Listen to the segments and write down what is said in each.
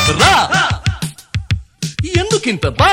రా ఎందుకింత బా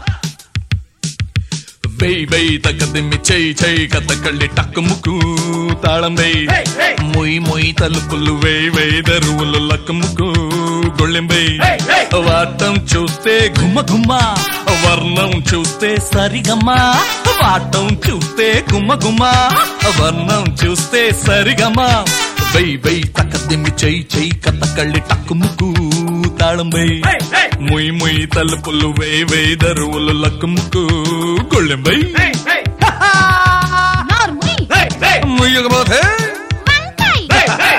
వెయ్ వెయ్ తగ్గదిమ్మి చెయ్యి చెయ్యి కథ కళ్ళి టక్కు ముక్కు తాళం వెయ్ Hey, hey. మొయ్ మొయ్ తలుపులు వేయ్ వేయ్ దరువులు లక్కు ముక్కు గొళ్ళెం వెయ్ Hey, hey. వాటం చూస్తే గుమ్మ గుమ్మ వర్ణం చూస్తే సరిగమ్మ వాటం చూస్తే గుమ్మ గుమ్మ వర్ణం చూస్తే సరిగమ్మ వెయ్ వెయ్ తక్కదిమ్మి చెయ్యి చెయ్యి కథ కళ్ళి టక్కు ముక్కు తాళం వెయ్ Hey, hey. ముయ్ ముయ్ తలుపులు వేయ్ వేయ్ దరువులు లక్కు ముక్కు గొళ్ళెం వెయ్ Hey, hey, నార్ముని hey, hey, ముయ్యకపోతే వంకాయ్ hey, hey.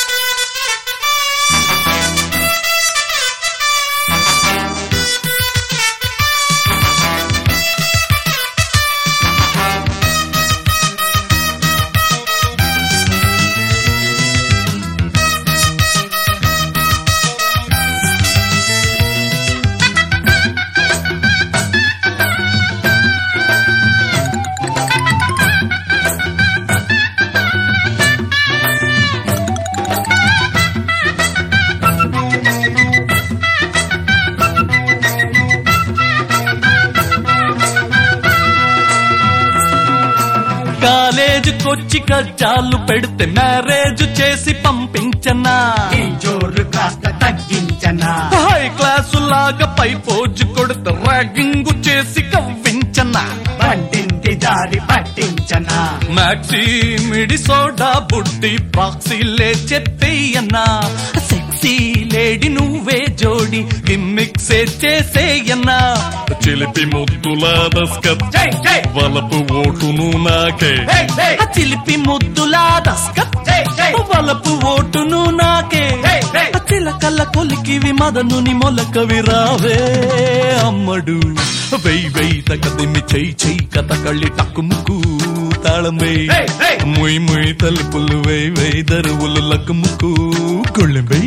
కాలేజీకొచ్చి కజ్జాలు పెడితే మ్యారేజ్ చేసి పంపించనా ఈ జోరు కాస్త తగ్గించనా హై క్లాసు లాగా పై పోజు కొడితే ర్యాగింగ్ చేసి కవ్వించనా బండింటి దారి పట్టించనా మ్యాక్సీ మిడి సోడా బుడ్డి ప్రాక్సీ లేచెత్తేయన్నా సెక్సీ లేడి నువ్వే జోడి గిమ్మిక్సే చేసేయన్నా చిలిపి ముద్దుల దస్కత్ జై జై వలపు ఓటును నాకే జై జై ఆ చిలిపి ముద్దులా దస్కత్ జై జై వలపు ఓటును నాకే జై జై ఆ చిలకల్ల కొలికివి మదనుని మొలకవి రావే అమ్మడు వెయ్ వెయ్ తగదిమి చెయ్యి చెయ్యి కథ కళ్ళి టక్కుముకు తాళం వెయ్ Hey, hey. ముయ్ ముయ్ తలుపులు వెయ్ వెయ్ దరువులు లక్కుముకు గొళ్ళెం వెయ్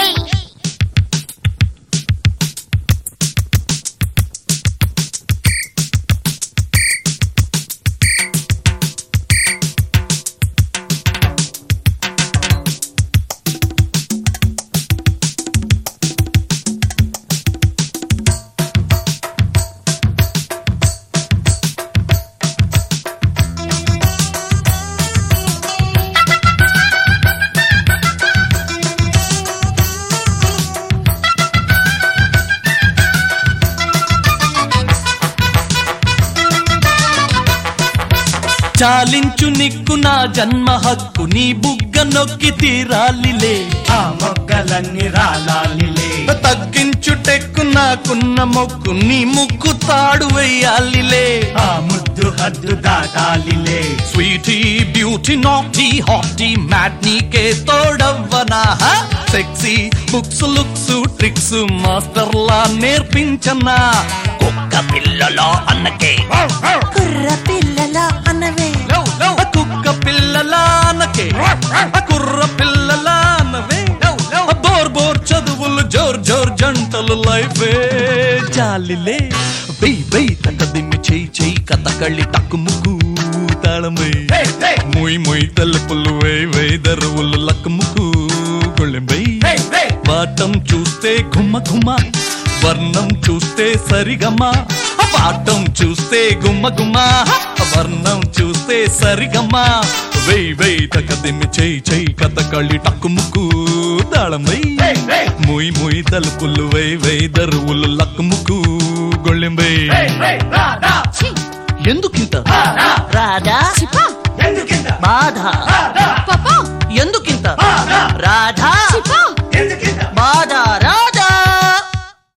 చాలించు నిక్కు నా జన్మ హక్కు నీ బుగ్గ నొక్కి తీరాలిలే ఆ మొగ్గలన్నీ రాలాలిలే తగ్గించు టెక్కు నాకున్న మొక్కు నీ ముక్కు తాడు వెయ్యాలిలే ఆ ముద్దు హద్దు దాటాలిలే స్వీటీ బ్యూటీ నాటీ హాటీ మ్యాట్ నీకే తోడవ్వనా sexy books looks tricks master లా నేర్పించనా కుక్క పిల్లలో అన్నకే కుర్ర పిల్లల అనవే కుక్క పిల్లలా అన్నకే కుర్ర పిల్లలా అన్నవే బోర్ బోర్ చదువులు జోర్ జోర్ జంటలు లైఫే జాలిలే వెయ్ వెయ్ తక్క దిమ్మి చెయ్యి చెయ్యి కథ కళ్ళి టక్కు ముక్కు తాళం వెయ్ Hey, hey, ముయ్ ముయ్ తలుపులు వేయ్ వేయ్ దరువులు లక్కు ముక్కు గొళ్ళెం వెయ్ hey, hey. పాఠం చూస్తే గుమ్మ గుమ్మ వర్ణం చూస్తే సరిగమ్మ పాఠం చూస్తే గుమ్మ గుమ్మ వర్ణం చూస్తే సరిగమ్మ వెయ్ వెయ్ తక దిమ్మి చెయ్యి చెయ్యి కథ కళ్ళి టక్కు ముక్కు తాళం వెయ్ Hey, hey. ముయ్ ముయ్ తలుపులు వేయ్ వేయ్ దరువులు లక్కు ముక్కు గొళ్ళెం వెయ్ Hey, hey, రాధా ఛీ ఎందుకింత రాధా రాధా చిపా ఎందుకింత బాధ రాధా పాపా ఎందుకింత రాధా రాధా